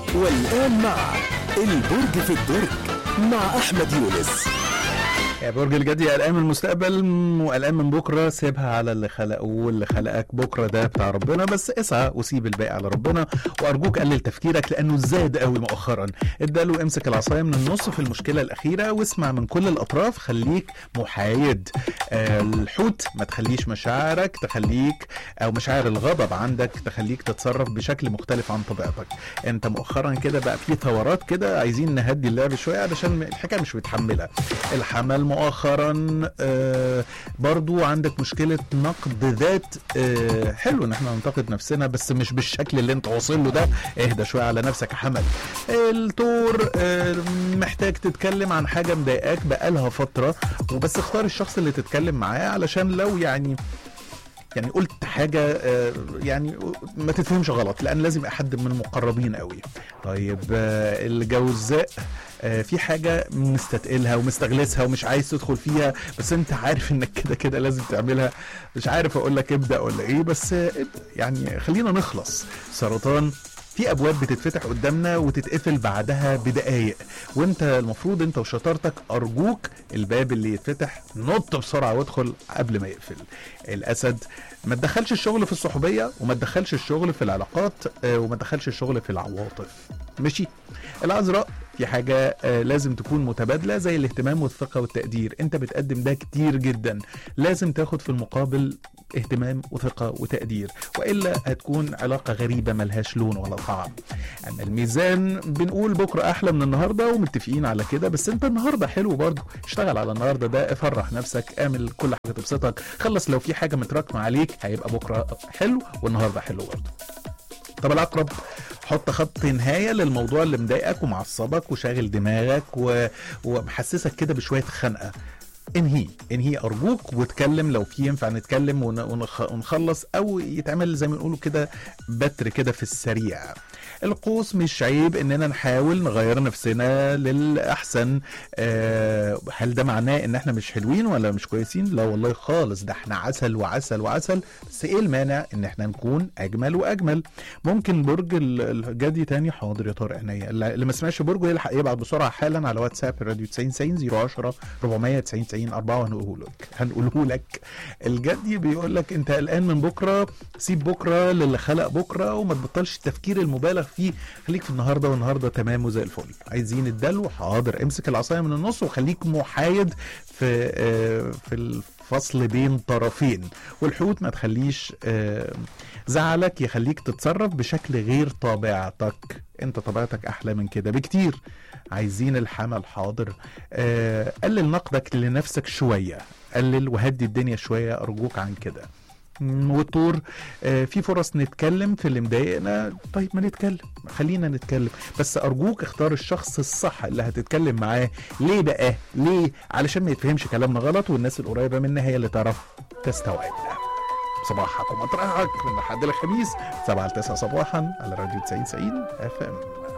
والآن مع البرج في الدرج مع أحمد يونس يا برج الجدي قلقان من المستقبل وقلقان من بكره سيبها على اللي خلقه واللي خلقك بكره ده بتاع ربنا بس اسعى وسيب الباقي على ربنا وارجوك قلل تفكيرك لانه زاد قوي مؤخرا اداله امسك العصايه من النص في المشكله الاخيره واسمع من كل الاطراف خليك محايد آه الحوت ما تخليش مشاعرك تخليك او مشاعر الغضب عندك تخليك تتصرف بشكل مختلف عن طبيعتك انت مؤخرا كده بقى في ثورات كده عايزين نهدي اللعب شويه علشان الحكايه مش متحمله الحمل مؤخرا آه برضو عندك مشكلة نقد ذات آه حلو ان احنا ننتقد نفسنا بس مش بالشكل اللي انت واصل له ده اهدى شوية على نفسك يا حمل التور آه محتاج تتكلم عن حاجة مضايقاك بقالها فترة وبس اختار الشخص اللي تتكلم معاه علشان لو يعني يعني قلت حاجة آه، يعني ما تتفهمش غلط لأن لازم يبقى حد من المقربين قوي طيب آه، الجوزاء آه، في حاجة مستتقلها ومستغلسها ومش عايز تدخل فيها بس انت عارف انك كده كده لازم تعملها مش عارف اقول لك ابدأ ولا ايه بس آه، ابدأ. يعني خلينا نخلص سرطان في ابواب بتتفتح قدامنا وتتقفل بعدها بدقايق وانت المفروض انت وشطارتك ارجوك الباب اللي يتفتح نط بسرعه وادخل قبل ما يقفل الاسد ما تدخلش الشغل في الصحوبيه وما تدخلش الشغل في العلاقات آه، وما تدخلش الشغل في العواطف ماشي الازرق في حاجة آه، لازم تكون متبادلة زي الاهتمام والثقة والتقدير انت بتقدم ده كتير جدا لازم تاخد في المقابل اهتمام وثقة وتقدير وإلا هتكون علاقة غريبة ملهاش لون ولا طعم أما الميزان بنقول بكرة أحلى من النهاردة ومتفقين على كده بس أنت النهاردة حلو برضه اشتغل على النهاردة ده افرح نفسك اعمل كل حاجة تبسطك خلص لو في حاجة متراكمة عليك هيبقى بكرة حلو والنهاردة حلو برضه طب العقرب حط خط نهاية للموضوع اللي مضايقك ومعصبك وشاغل دماغك و... ومحسسك كده بشوية خنقة انهي انهي ارجوك واتكلم لو في ينفع نتكلم ون... ونخ... ونخلص او يتعمل زي ما نقولوا كده بتر كده في السريع القوس مش عيب اننا نحاول نغير نفسنا للاحسن أه هل ده معناه ان احنا مش حلوين ولا مش كويسين لا والله خالص ده احنا عسل وعسل وعسل بس ايه المانع ان احنا نكون اجمل واجمل ممكن برج ال- الجدي تاني حاضر يا طارق عينيا اللي ما سمعش برجه يلحق يبعت بسرعه حالا على واتساب الراديو 90 90 010 490 90 4 وهنقوله لك هنقوله لك الجدي بيقول لك انت قلقان من بكره سيب بكره للي خلق بكره وما تبطلش التفكير المبالغ فيه خليك في النهارده والنهارده تمام وزي الفل عايزين الدلو حاضر امسك العصايه من النص وخليك محايد في آه، في الفصل بين طرفين والحوت ما تخليش آه، زعلك يخليك تتصرف بشكل غير طبيعتك انت طبيعتك احلى من كده بكتير عايزين الحمل حاضر آه، قلل نقدك لنفسك شويه قلل وهدي الدنيا شويه ارجوك عن كده مم، والطور آه، في فرص نتكلم في اللي مضايقنا طيب ما نتكلم خلينا نتكلم بس ارجوك اختار الشخص الصح اللي هتتكلم معاه ليه بقى ليه علشان ما يتفهمش كلامنا غلط والناس القريبه منا هي اللي تعرف تستوعبنا صباحك ومطرحك من الحد الخميس 7 ل 9 صباحا على راديو 90 90 اف ام